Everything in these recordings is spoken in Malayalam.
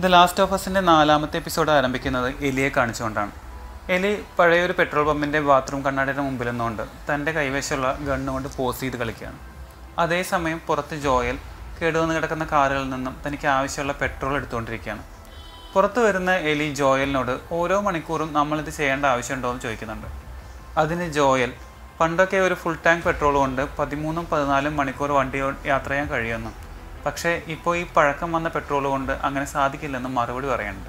ദ ലാസ്റ്റ് ഓഫ് അസിൻ്റെ നാലാമത്തെ എപ്പിസോഡ് ആരംഭിക്കുന്നത് എലിയെ കാണിച്ചുകൊണ്ടാണ് എലി പഴയൊരു പെട്രോൾ പമ്പിൻ്റെ ബാത്റൂം കണ്ണാടിയുടെ മുമ്പിൽ നിന്നുകൊണ്ട് തൻ്റെ കൈവശമുള്ള ഗണ്ണ് കൊണ്ട് പോസ് ചെയ്ത് കളിക്കുകയാണ് അതേസമയം പുറത്ത് ജോയൽ കേടുവന്ന് കിടക്കുന്ന കാറുകളിൽ നിന്നും തനിക്ക് ആവശ്യമുള്ള പെട്രോൾ എടുത്തുകൊണ്ടിരിക്കുകയാണ് പുറത്തു വരുന്ന എലി ജോയലിനോട് ഓരോ മണിക്കൂറും നമ്മളിത് ചെയ്യേണ്ട ആവശ്യമുണ്ടോ എന്ന് ചോദിക്കുന്നുണ്ട് അതിന് ജോയൽ പണ്ടൊക്കെ ഒരു ഫുൾ ടാങ്ക് പെട്രോൾ കൊണ്ട് പതിമൂന്നും പതിനാലും മണിക്കൂർ വണ്ടി ഓ- യാത്ര ചെയ്യാൻ കഴിയുമെന്നും പക്ഷേ ഇപ്പോൾ ഈ പഴക്കം വന്ന പെട്രോൾ കൊണ്ട് അങ്ങനെ സാധിക്കില്ലെന്നും മറുപടി പറയുന്നുണ്ട്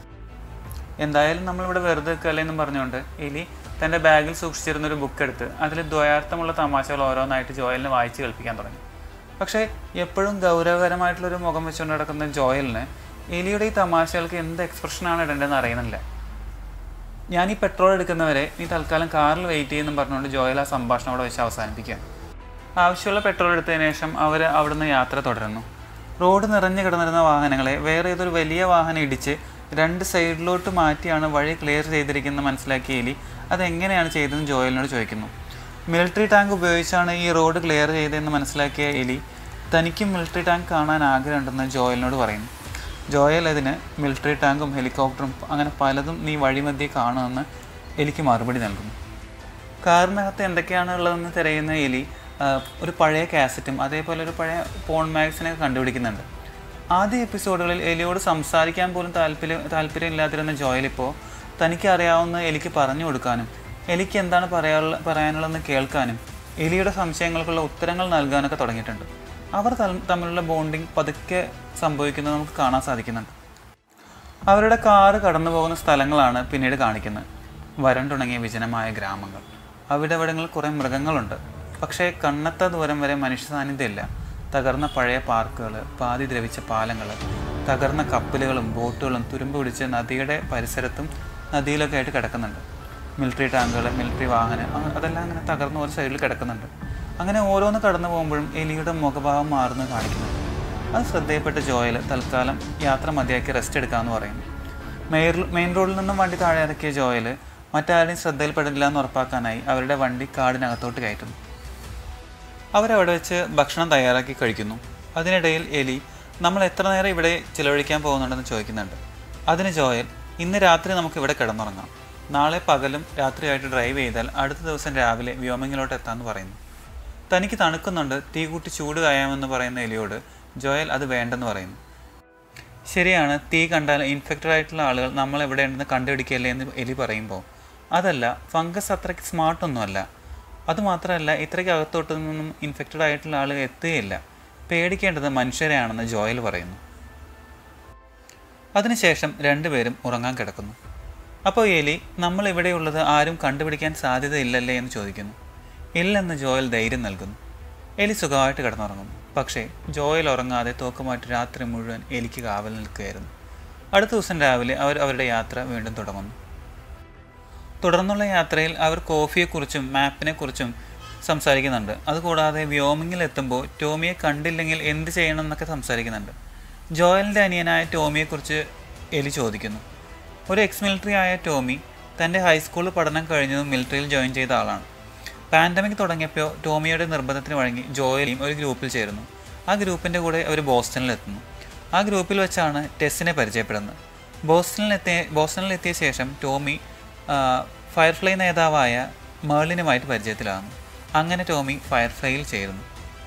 എന്തായാലും നമ്മളിവിടെ വെറുതെ നിൽക്കല്ലെന്നും പറഞ്ഞുകൊണ്ട് എലി തൻ്റെ ബാഗിൽ സൂക്ഷിച്ചിരുന്ന ഒരു ബുക്ക് എടുത്ത് അതിൽ ദ്വയാർത്ഥമുള്ള തമാശകൾ ഓരോന്നായിട്ട് ജോയലിനെ വായിച്ച് കേൾപ്പിക്കാൻ തുടങ്ങി പക്ഷേ എപ്പോഴും ഗൗരവകരമായിട്ടുള്ളൊരു മുഖം വെച്ചുകൊണ്ട് നടക്കുന്ന ജോയലിന് എലിയുടെ ഈ തമാശകൾക്ക് എന്ത് എക്സ്പ്രഷനാണ് ഇടേണ്ടതെന്ന് അറിയുന്നില്ല ഞാൻ ഈ പെട്രോൾ എടുക്കുന്നവരെ നീ തൽക്കാലം കാറിൽ വെയിറ്റ് ചെയ്യുമെന്നും പറഞ്ഞുകൊണ്ട് ജോയൽ ആ സംഭാഷണം അവിടെ വെച്ച് അവസാനിപ്പിക്കുകയാണ് ആവശ്യമുള്ള പെട്രോൾ എടുത്തതിന് ശേഷം അവർ അവിടുന്ന് യാത്ര തുടരുന്നു റോഡ് നിറഞ്ഞു കിടന്നിരുന്ന വാഹനങ്ങളെ വേറെ ഏതൊരു വലിയ വാഹനം ഇടിച്ച് രണ്ട് സൈഡിലോട്ട് മാറ്റിയാണ് വഴി ക്ലിയർ ചെയ്തിരിക്കുന്നത് മനസ്സിലാക്കിയ എലി അതെങ്ങനെയാണ് ചെയ്തതെന്ന് ജോയലിനോട് ചോദിക്കുന്നു മിലിറ്ററി ടാങ്ക് ഉപയോഗിച്ചാണ് ഈ റോഡ് ക്ലിയർ ചെയ്തതെന്ന് മനസ്സിലാക്കിയ എലി തനിക്കും മിലിറ്ററി ടാങ്ക് കാണാൻ ആഗ്രഹമുണ്ടെന്ന് ജോയലിനോട് പറയുന്നു ജോയൽ അതിന് മിലിറ്ററി ടാങ്കും ഹെലികോപ്റ്ററും അങ്ങനെ പലതും നീ വഴിമധ്യേ കാണുമെന്ന് എലിക്ക് മറുപടി നൽകുന്നു കാറിനകത്ത് എന്തൊക്കെയാണ് ഉള്ളതെന്ന് തിരയുന്ന എലി ആ, ഒരു പഴയ കാസറ്റും അതേപോലെ ഒരു പഴയ പോൺ മാഗസിനൊക്കെ കണ്ടുപിടിക്കുന്നുണ്ട് ആദ്യ എപ്പിസോഡുകളിൽ എലിയോട് സംസാരിക്കാൻ പോലും താല്പര്യം താല്പര്യമില്ലാതിരുന്ന ജോയൽ ഇപ്പോൾ തനിക്ക് അറിയാവുന്ന എലിക്ക് പറഞ്ഞു കൊടുക്കാനും എലിക്ക് എന്താണ് പറയാനുള്ള പറയാനുള്ളതെന്ന് കേൾക്കാനും എലിയുടെ സംശയങ്ങൾക്കുള്ള ഉത്തരങ്ങൾ നൽകാനൊക്കെ തുടങ്ങിയിട്ടുണ്ട് അവർ തൽ- തമ്മിലുള്ള ബോണ്ടിങ് പതുക്കെ സംഭവിക്കുന്നത് നമുക്ക് കാണാൻ സാധിക്കുന്നുണ്ട് അവരുടെ കാറ് കടന്നു പോകുന്ന സ്ഥലങ്ങളാണ് പിന്നീട് കാണിക്കുന്നത് വരണ്ടുണങ്ങിയ വിജനമായ ഗ്രാമങ്ങൾ അവിടെ ഇവിടങ്ങളിൽ കുറേ മൃഗങ്ങളുണ്ട് പക്ഷേ കണ്ണത്ത ദൂരം വരെ മനുഷ്യ സാന്നിധ്യമില്ല തകർന്ന പഴയ പാർക്കുകൾ പാതി ദ്രവിച്ച പാലങ്ങൾ തകർന്ന കപ്പലുകളും ബോട്ടുകളും തുരുമ്പ് പിടിച്ച് നദിയുടെ പരിസരത്തും നദിയിലൊക്കെ ആയിട്ട് കിടക്കുന്നുണ്ട് മിലിറ്ററി ടാങ്കുകൾ മിലിറ്ററി വാഹനം അ- അതെല്ലാം അങ്ങനെ തകർന്ന ഒരു സൈഡിൽ കിടക്കുന്നുണ്ട് അങ്ങനെ ഓരോന്ന് കടന്നു പോകുമ്പോഴും എലിയുടെ മുഖഭാവം മാറുന്നത് കാണിക്കുന്നുണ്ട് അത് ശ്രദ്ധയിൽപ്പെട്ട ജോയൽ തൽക്കാലം യാത്ര മതിയാക്കി റെസ്റ്റ് എടുക്കാമെന്ന് പറയുന്നു മെയിൻ മെയിൻ റോഡിൽ നിന്നും വണ്ടി താഴെ ഇറക്കിയ ജോയൽ മറ്റാരുടെയും ശ്രദ്ധയിൽപ്പെടില്ല എന്ന് ഉറപ്പാക്കാനായി അവരുടെ വണ്ടി കാടിനകത്തോട്ട് കയറ്റുന്നു അവരവിടെ വെച്ച് ഭക്ഷണം തയ്യാറാക്കി കഴിക്കുന്നു അതിനിടയിൽ എലി നമ്മൾ എത്ര നേരം ഇവിടെ ചിലവഴിക്കാൻ പോകുന്നുണ്ടെന്ന് ചോദിക്കുന്നുണ്ട് അതിന് ജോയൽ ഇന്ന് രാത്രി നമുക്ക് ഇവിടെ കിടന്നുറങ്ങാം നാളെ പകലും രാത്രിയായിട്ട് ഡ്രൈവ് ചെയ്താൽ അടുത്ത ദിവസം രാവിലെ വ്യോമിങ്ങിലോട്ട് എത്താമെന്ന് പറയുന്നു തനിക്ക് തണുക്കുന്നുണ്ട് തീ കൂട്ടി ചൂട് കായാമെന്ന് പറയുന്ന എലിയോട് ജോയൽ അത് വേണ്ടെന്ന് പറയുന്നു ശരിയാണ് തീ കണ്ടാൽ ഇൻഫെക്റ്റഡ് ആയിട്ടുള്ള ആളുകൾ നമ്മൾ എവിടെ ഉണ്ടെന്ന് കണ്ടുപിടിക്കല്ലേ എന്ന് എലി പറയുമ്പോൾ അതല്ല ഫംഗസ് അത്രയ്ക്ക് സ്മാർട്ടൊന്നുമല്ല അതുമാത്രമല്ല ഇത്രയ്ക്ക് അകത്തോട്ട് നിന്നും ഇൻഫെക്റ്റഡ് ആയിട്ടുള്ള ആളുകൾ എത്തുകയില്ല പേടിക്കേണ്ടത് മനുഷ്യരെയാണെന്ന് ജോയൽ പറയുന്നു അതിനുശേഷം രണ്ടുപേരും ഉറങ്ങാൻ കിടക്കുന്നു അപ്പോൾ എലി നമ്മൾ ഇവിടെയുള്ളത് ആരും കണ്ടുപിടിക്കാൻ സാധ്യതയില്ലല്ലേ എന്ന് ചോദിക്കുന്നു ഇല്ലെന്ന് ജോയൽ ധൈര്യം നൽകുന്നു എലി സുഖമായിട്ട് കിടന്നുറങ്ങുന്നു പക്ഷേ ജോയൽ ഉറങ്ങാതെ തോക്കുമായിട്ട് രാത്രി മുഴുവൻ എലിക്ക് കാവൽ നിൽക്കുകയായിരുന്നു അടുത്ത ദിവസം രാവിലെ അവർ അവരുടെ യാത്ര വീണ്ടും തുടങ്ങുന്നു തുടർന്നുള്ള യാത്രയിൽ അവർ കോഫിയെക്കുറിച്ചും മാപ്പിനെക്കുറിച്ചും സംസാരിക്കുന്നുണ്ട് അതുകൂടാതെ വ്യോമിങ്ങിൽ എത്തുമ്പോൾ ടോമിയെ കണ്ടില്ലെങ്കിൽ എന്ത് ചെയ്യണം എന്നൊക്കെ സംസാരിക്കുന്നുണ്ട് ജോയലിൻ്റെ അനിയനായ ടോമിയെക്കുറിച്ച് എലി ചോദിക്കുന്നു ഒരു എക്സ് മിലിറ്ററി ആയ ടോമി തൻ്റെ ഹൈസ്കൂൾ പഠനം കഴിഞ്ഞതും മിലിറ്ററിയിൽ ജോയിൻ ചെയ്ത ആളാണ് പാൻഡമിക് തുടങ്ങിയപ്പോൾ ടോമിയുടെ നിർബന്ധത്തിന് വഴങ്ങി ജോയലിയും ഒരു ഗ്രൂപ്പിൽ ചേരുന്നു ആ ഗ്രൂപ്പിൻ്റെ കൂടെ അവർ ബോസ്റ്റണിൽ എത്തുന്നു ആ ഗ്രൂപ്പിൽ വെച്ചാണ് ടെസ്സിനെ പരിചയപ്പെടുന്നത് ബോസ്റ്റണിലെത്തിയ ബോസ്റ്റണിലെത്തിയ ശേഷം ടോമി ആ, ഫയർഫ്ലൈ നേതാവായ മേളിനുമായിട്ട് പരിചയത്തിലാകുന്നു അങ്ങനെ ടോമി ഫയർഫ്ലൈയിൽ ചേരുന്നു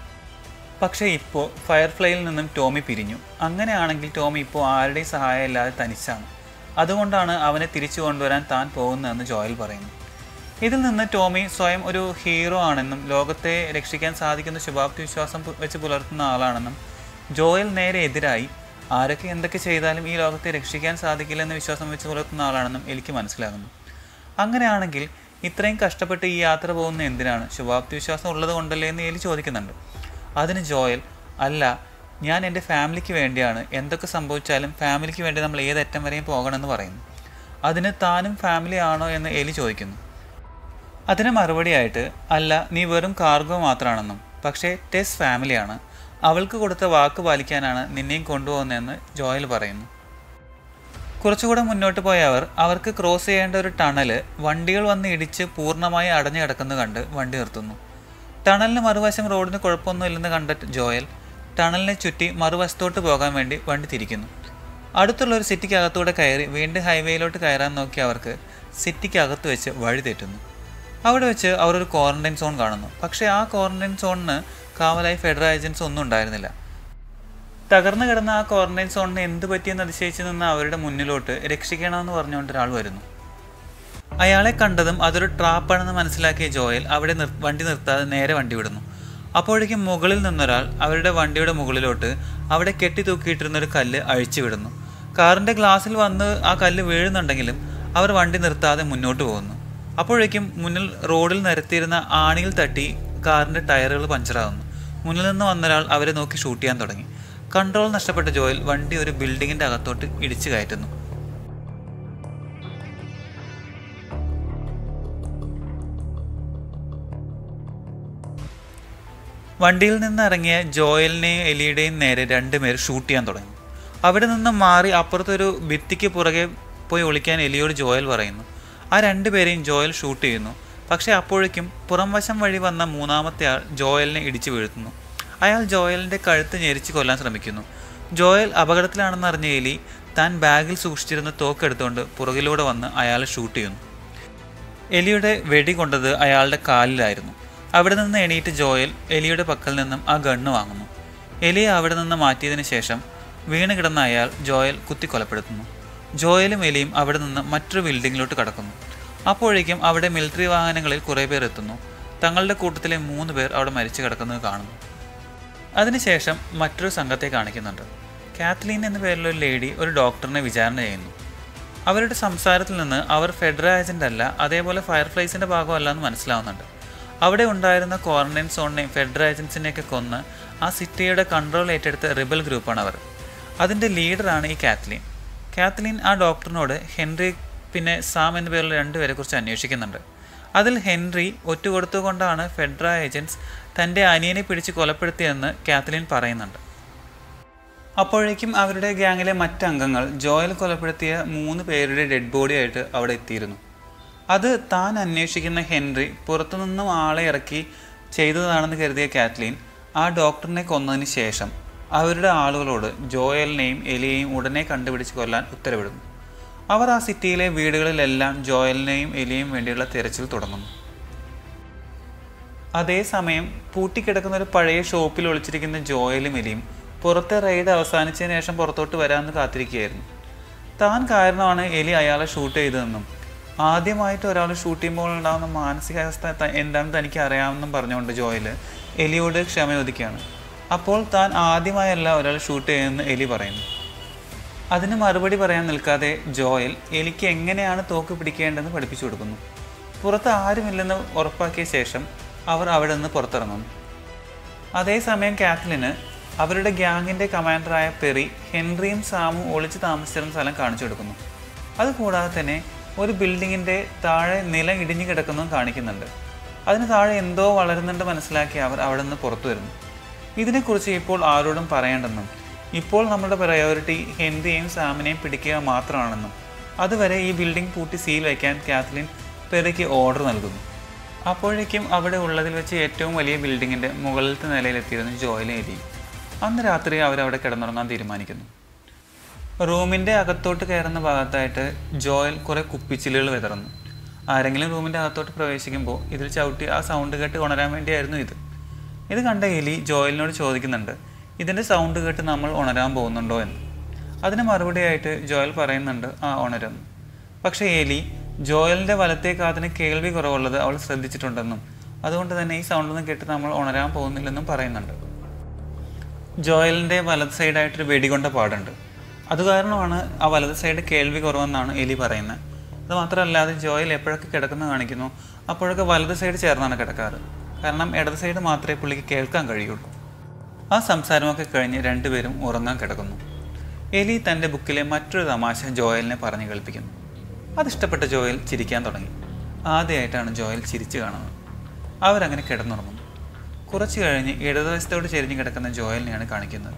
പക്ഷേ ഇപ്പോൾ ഫയർഫ്ലൈയിൽ നിന്നും ടോമി പിരിഞ്ഞു അങ്ങനെയാണെങ്കിൽ ടോമി ഇപ്പോൾ ആരുടെയും സഹായം ഇല്ലാതെ തനിച്ചാണ് അതുകൊണ്ടാണ് അവനെ തിരിച്ചു കൊണ്ടുവരാൻ താൻ പോകുന്നതെന്ന് ജോയൽ പറയുന്നു ഇതിൽ നിന്ന് ടോമി സ്വയം ഒരു ഹീറോ ആണെന്നും ലോകത്തെ രക്ഷിക്കാൻ സാധിക്കുന്ന ശുഭാപ്തി വിശ്വാസം പു- വെച്ച് പുലർത്തുന്ന ആളാണെന്നും ജോയൽ നേരെ എതിരായി ആരൊക്കെ എന്തൊക്കെ ചെയ്താലും ഈ ലോകത്തെ രക്ഷിക്കാൻ സാധിക്കില്ലെന്ന് വിശ്വാസം വെച്ച് പുലർത്തുന്ന ആളാണെന്നും എനിക്ക് മനസ്സിലാകുന്നു അങ്ങനെയാണെങ്കിൽ ഇത്രയും കഷ്ടപ്പെട്ട് ഈ യാത്ര പോകുന്ന എന്തിനാണ് ശുഭാപ്തി വിശ്വാസം ഉള്ളത് കൊണ്ടല്ലേ എന്ന് എലി ചോദിക്കുന്നുണ്ട് അതിന് ജോയൽ അല്ല ഞാൻ എൻ്റെ ഫാമിലിക്ക് വേണ്ടിയാണ് എന്തൊക്കെ സംഭവിച്ചാലും ഫാമിലിക്ക് വേണ്ടി നമ്മൾ ഏതറ്റം വരെയും പോകണമെന്ന് പറയുന്നു അതിന് താനും ഫാമിലി ആണോ എന്ന് എലി ചോദിക്കുന്നു അതിന് മറുപടിയായിട്ട് അല്ല നീ വെറും കാർഗോ മാത്രമാണെന്നും പക്ഷേ ടെസ് ഫാമിലിയാണ് അവൾക്ക് കൊടുത്ത വാക്ക് പാലിക്കാനാണ് നിന്നെയും കൊണ്ടുപോകുന്നതെന്ന് ജോയൽ പറയുന്നു കുറച്ചുകൂടെ മുന്നോട്ട് പോയ അവർ അവർക്ക് ക്രോസ് ചെയ്യേണ്ട ഒരു ടണല് വണ്ടികൾ വന്ന് ഇടിച്ച് പൂർണ്ണമായി അടഞ്ഞു കിടക്കുന്നത് കണ്ട് വണ്ടി നിർത്തുന്നു ടണലിന് മറുവശം റോഡിന് കുഴപ്പമൊന്നുമില്ലെന്ന് കണ്ട ജോയൽ ടണലിനെ ചുറ്റി മറുവശത്തോട്ട് പോകാൻ വേണ്ടി വണ്ടി തിരിക്കുന്നു അടുത്തുള്ള ഒരു സിറ്റിക്ക് അകത്തൂടെ കയറി വീണ്ടും ഹൈവേയിലോട്ട് കയറാൻ നോക്കി അവർക്ക് സിറ്റിക്ക് അകത്ത് വെച്ച് വഴി തെറ്റുന്നു അവിടെ വെച്ച് അവർ ഒരു ക്വാറന്റൈൻ സോൺ കാണുന്നു പക്ഷേ ആ ക്വാറന്റൈൻ സോണിന് കാവലായി ഫെഡറൽ ഏജൻസ് ഒന്നും ഉണ്ടായിരുന്നില്ല തകർന്നു കിടന്ന ആ ക്വാറന്റൈൻ സോണിന് എന്ത് പറ്റിയെന്ന് അതിശയിച്ച് നിന്ന് അവരുടെ മുന്നിലോട്ട് രക്ഷിക്കണമെന്ന് പറഞ്ഞുകൊണ്ട് ഒരാൾ വരുന്നു അയാളെ കണ്ടതും അതൊരു ട്രാപ്പാണെന്ന് മനസ്സിലാക്കിയ ജോയൽ അവിടെ നിർ വണ്ടി നിർത്താതെ നേരെ വണ്ടി വിടുന്നു അപ്പോഴേക്കും മുകളിൽ നിന്നൊരാൾ അവരുടെ വണ്ടിയുടെ മുകളിലോട്ട് അവിടെ കെട്ടി തൂക്കിയിട്ടിരുന്ന ഒരു കല്ല് അഴിച്ചു വിടുന്നു കാറിന്റെ ഗ്ലാസ്സിൽ വന്ന് ആ കല്ല് വീഴുന്നുണ്ടെങ്കിലും അവർ വണ്ടി നിർത്താതെ മുന്നോട്ട് പോകുന്നു അപ്പോഴേക്കും മുന്നിൽ റോഡിൽ നിരത്തിയിരുന്ന ആണിയിൽ തട്ടി കാറിന്റെ ടയറുകൾ പഞ്ചറാകുന്നു മുന്നിൽ നിന്ന് വന്നൊരാൾ അവരെ നോക്കി ഷൂട്ട് ചെയ്യാൻ തുടങ്ങി കൺട്രോൾ നഷ്ടപ്പെട്ട ജോയൽ വണ്ടി ഒരു ബിൽഡിങ്ങിന്റെ അകത്തോട്ട് ഇടിച്ചു കയറ്റുന്നു വണ്ടിയിൽ നിന്ന് ഇറങ്ങിയ ജോയലിനെയും എലിയുടെയും നേരെ രണ്ടുപേർ ഷൂട്ട് ചെയ്യാൻ തുടങ്ങി അവിടെ നിന്ന് മാറി അപ്പുറത്തൊരു ഭിത്തിക്ക് പുറകെ പോയി ഒളിക്കാൻ എലിയോട് ജോയൽ പറയുന്നു ആ രണ്ടുപേരെയും ജോയൽ ഷൂട്ട് ചെയ്യുന്നു പക്ഷേ അപ്പോഴേക്കും പുറംവശം വഴി വന്ന മൂന്നാമത്തെ ആൾ ജോയലിനെ ഇടിച്ചു വീഴ്ത്തുന്നു അയാൾ ജോയലിൻ്റെ കഴുത്ത് ഞെരിച്ച് കൊല്ലാൻ ശ്രമിക്കുന്നു ജോയൽ അപകടത്തിലാണെന്ന് അറിഞ്ഞ എലി താൻ ബാഗിൽ സൂക്ഷിച്ചിരുന്ന തോക്കെടുത്തുകൊണ്ട് പുറകിലൂടെ വന്ന് അയാളെ ഷൂട്ട് ചെയ്യുന്നു എലിയുടെ വെടി കൊണ്ടത് അയാളുടെ കാലിലായിരുന്നു അവിടെ നിന്ന് എണീറ്റ് ജോയൽ എലിയുടെ പക്കൽ നിന്നും ആ ഗണ്ണ് വാങ്ങുന്നു എലിയെ അവിടെ നിന്ന് മാറ്റിയതിനു ശേഷം വീണ് കിടന്ന അയാൾ ജോയൽ കുത്തിക്കൊലപ്പെടുത്തുന്നു ജോയലും എലിയും അവിടെ നിന്ന് മറ്റൊരു ബിൽഡിങ്ങിലോട്ട് കടക്കുന്നു അപ്പോഴേക്കും അവിടെ മിലിറ്ററി വാഹനങ്ങളിൽ കുറേ പേർ എത്തുന്നു തങ്ങളുടെ കൂട്ടത്തിലെ മൂന്ന് പേർ അവിടെ മരിച്ചു കിടക്കുന്നത് കാണുന്നു അതിനുശേഷം മറ്റൊരു സംഘത്തെ കാണിക്കുന്നുണ്ട് കാത്ലീൻ എന്ന പേരിലുള്ള ഒരു ലേഡി ഒരു ഡോക്ടറിനെ വിചാരണ ചെയ്യുന്നു അവരുടെ സംസാരത്തിൽ നിന്ന് അവർ ഫെഡറൽ ഏജന്റ് അല്ല അതേപോലെ ഫയർഫ്ലൈസിന്റെ ഭാഗമല്ല എന്ന് മനസ്സിലാവുന്നുണ്ട് അവിടെ ഉണ്ടായിരുന്ന ക്വാറന്റൈൻ സോണിനെയും ഫെഡറൽ ഏജൻസിനെയൊക്കെ കൊന്ന് ആ സിറ്റിയുടെ കൺട്രോൾ ഏറ്റെടുത്ത റിബൽ ഗ്രൂപ്പാണ് അവർ അതിൻ്റെ ലീഡറാണ് ഈ കാത്ലീൻ കാത്ലീൻ ആ ഡോക്ടറിനോട് ഹെൻറി പിന്നെ സാം എന്ന പേരുള്ള രണ്ടുപേരെ കുറിച്ച് അന്വേഷിക്കുന്നുണ്ട് അതിൽ ഹെൻറി ഒറ്റുകൊടുത്തുകൊണ്ടാണ് ഫെഡറൽ ഏജൻസ് തൻ്റെ അനിയനെ പിടിച്ച് കൊലപ്പെടുത്തിയെന്ന് കാത്ലീൻ പറയുന്നുണ്ട് അപ്പോഴേക്കും അവരുടെ ഗ്യാങ്ങിലെ മറ്റംഗങ്ങൾ ജോയൽ കൊലപ്പെടുത്തിയ മൂന്ന് പേരുടെ ഡെഡ് ബോഡി ആയിട്ട് അവിടെ എത്തിയിരുന്നു അത് താൻ അന്വേഷിക്കുന്ന ഹെൻറി പുറത്തുനിന്നും ആളെ ഇറക്കി ചെയ്തതാണെന്ന് കരുതിയ കാത്ലീൻ ആ ഡോക്ടറിനെ കൊന്നതിന് ശേഷം അവരുടെ ആളുകളോട് ജോയലിനെയും എലിയെയും ഉടനെ കണ്ടുപിടിച്ച് കൊല്ലാൻ ഉത്തരവിടുന്നു അവർ ആ സിറ്റിയിലെ വീടുകളിലെല്ലാം ജോയലിനെയും എലിയെയും വേണ്ടിയുള്ള തിരച്ചിൽ തുടങ്ങുന്നു അതേസമയം പൂട്ടിക്കിടക്കുന്ന ഒരു പഴയ ഷോപ്പിൽ ഒളിച്ചിരിക്കുന്ന ജോയലും എലിയും പുറത്തെ റെയ്ഡ് അവസാനിച്ചതിന് ശേഷം പുറത്തോട്ട് വരാമെന്ന് കാത്തിരിക്കുകയായിരുന്നു താൻ കാരണമാണ് എലി അയാളെ ഷൂട്ട് ചെയ്തതെന്നും ആദ്യമായിട്ട് ഒരാൾ ഷൂട്ട് ചെയ്യുമ്പോൾ ഉണ്ടാകുന്ന മാനസികാവസ്ഥ ത- എന്താണെന്ന് തനിക്ക് അറിയാമെന്നും പറഞ്ഞുകൊണ്ട് ജോയൽ എലിയോട് ക്ഷമയോദിക്കുകയാണ് അപ്പോൾ താൻ ആദ്യമായല്ല ഒരാൾ ഷൂട്ട് ചെയ്യുമെന്ന് എലി പറയുന്നു അതിന് മറുപടി പറയാൻ നിൽക്കാതെ ജോയൽ എലിക്ക് എങ്ങനെയാണ് തോക്ക് പിടിക്കേണ്ടതെന്ന് പഠിപ്പിച്ചു കൊടുക്കുന്നു പുറത്ത് ആരുമില്ലെന്ന് ഉറപ്പാക്കിയ ശേഷം അവർ അവിടെ നിന്ന് പുറത്തിറങ്ങുന്നു അതേസമയം കാത്ലിന് അവരുടെ ഗ്യാങ്ങിൻ്റെ കമാൻഡറായ പെറി ഹെൻറിയും സാമും ഒളിച്ച് താമസിച്ചിരുന്ന സ്ഥലം കാണിച്ചു കൊടുക്കുന്നു അതുകൂടാതെ തന്നെ ഒരു ബിൽഡിങ്ങിൻ്റെ താഴെ നിലം ഇടിഞ്ഞു കിടക്കുന്നതും കാണിക്കുന്നുണ്ട് അതിന് താഴെ എന്തോ വളരുന്നുണ്ട് മനസ്സിലാക്കി അവർ അവിടെ നിന്ന് പുറത്തു വരുന്നു ഇതിനെക്കുറിച്ച് ഇപ്പോൾ ആരോടും പറയേണ്ടെന്നും ഇപ്പോൾ നമ്മുടെ പ്രയോറിറ്റി ഹെൻറിയെയും സാമിനെയും പിടിക്കുക മാത്രമാണെന്നും അതുവരെ ഈ ബിൽഡിംഗ് പൂട്ടി സീൽ വയ്ക്കാൻ കാത്ലിൻ പെറിക്ക് ഓർഡർ നൽകുന്നു അപ്പോഴേക്കും അവിടെ ഉള്ളതിൽ വെച്ച് ഏറ്റവും വലിയ ബിൽഡിങ്ങിൻ്റെ മുകളിലത്തെ നിലയിലെത്തിയിരുന്നു ജോയിലും എലിയും അന്ന് രാത്രി അവരവിടെ കിടന്നുറങ്ങാൻ തീരുമാനിക്കുന്നു റൂമിൻ്റെ അകത്തോട്ട് കയറുന്ന ഭാഗത്തായിട്ട് ജോയൽ കുറേ കുപ്പിച്ചില്ലുകൾ വിതറുന്നു ആരെങ്കിലും റൂമിൻ്റെ അകത്തോട്ട് പ്രവേശിക്കുമ്പോൾ ഇതിൽ ചവിട്ടി ആ സൗണ്ട് കേട്ട് ഉണരാൻ വേണ്ടിയായിരുന്നു ഇത് ഇത് കണ്ട എലി ജോയലിനോട് ചോദിക്കുന്നുണ്ട് ഇതിൻ്റെ സൗണ്ട് കേട്ട് നമ്മൾ ഉണരാൻ പോകുന്നുണ്ടോ എന്ന് അതിന് മറുപടിയായിട്ട് ജോയൽ പറയുന്നുണ്ട് ആ ഉണരുന്നു പക്ഷേ എലി ജോയലിൻ്റെ വലത്തെ കാതിന് കേൾവി കുറവുള്ളത് അവൾ ശ്രദ്ധിച്ചിട്ടുണ്ടെന്നും അതുകൊണ്ട് തന്നെ ഈ സൗണ്ടൊന്നും കേട്ട് നമ്മൾ ഉണരാൻ പോകുന്നില്ലെന്നും പറയുന്നുണ്ട് ജോയലിൻ്റെ വലത് സൈഡായിട്ടൊരു വെടികൊണ്ട പാടുണ്ട് അത് കാരണമാണ് ആ വലത് സൈഡ് കേൾവി കുറവെന്നാണ് എലി പറയുന്നത് അത് മാത്രമല്ലാതെ ജോയൽ എപ്പോഴൊക്കെ കിടക്കുന്ന കാണിക്കുന്നു അപ്പോഴൊക്കെ വലത് സൈഡ് ചേർന്നാണ് കിടക്കാറ് കാരണം ഇടത് സൈഡ് മാത്രമേ പുള്ളിക്ക് കേൾക്കാൻ കഴിയുള്ളൂ ആ സംസാരമൊക്കെ കഴിഞ്ഞ് രണ്ടുപേരും ഉറങ്ങാൻ കിടക്കുന്നു എലി തൻ്റെ ബുക്കിലെ മറ്റൊരു തമാശ ജോയലിനെ പറഞ്ഞു കേൾപ്പിക്കുന്നു അതിഷ്ടപ്പെട്ട ജോയൽ ചിരിക്കാൻ തുടങ്ങി ആദ്യമായിട്ടാണ് ജോയൽ ചിരിച്ചു കാണുന്നത് അവരങ്ങനെ കിടന്നുറങ്ങുന്നു കുറച്ച് കഴിഞ്ഞ് ഇടതുവശത്തോട് ചെരിഞ്ഞു കിടക്കുന്ന ജോയലിനെയാണ് കാണിക്കുന്നത്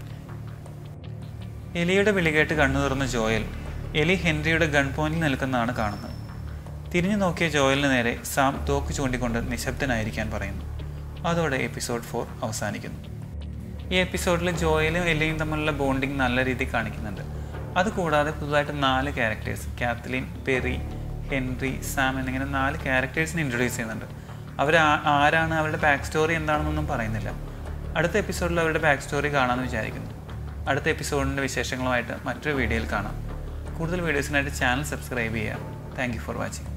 എലിയുടെ വിളി കേട്ട് കണ്ണു തുറന്ന ജോയൽ എലി ഹെൻറിയുടെ ഗൺ പോയിന്റിൽ നിൽക്കുന്നതാണ് കാണുന്നത് തിരിഞ്ഞു നോക്കിയ ജോയലിന് നേരെ സാം തോക്ക് ചൂണ്ടിക്കൊണ്ട് നിശബ്ദനായിരിക്കാൻ പറയുന്നു അതോടെ എപ്പിസോഡ് ഫോർ അവസാനിക്കുന്നു ഈ എപ്പിസോഡിൽ ജോയലും എലിയും തമ്മിലുള്ള ബോണ്ടിങ് നല്ല രീതിയിൽ കാണിക്കുന്നുണ്ട് അതുകൂടാതെ പുതുതായിട്ട് നാല് characters Kathleen Perry Henry Sam എന്നിങ്ങനെ നാല് ക്യാരക്ടേഴ്സിനെ ഇൻട്രൊഡ്യൂസ് ചെയ്യുന്നുണ്ട് അവർ ആരാണ് അവരുടെ ബാക്ക് സ്റ്റോറി എന്താണെന്നൊന്നും പറയുന്നില്ല അടുത്ത എപ്പിസോഡിൽ അവരുടെ ബാക്ക് സ്റ്റോറി കാണാമെന്ന് വിചാരിക്കുന്നു അടുത്ത എപ്പിസോഡിൻ്റെ വിശേഷങ്ങളുമായിട്ട് മറ്റൊരു വീഡിയോയിൽ കാണാം കൂടുതൽ വീഡിയോസിനായിട്ട് ചാനൽ സബ്സ്ക്രൈബ് ചെയ്യുക താങ്ക് യു ഫോർ വാച്ചിങ്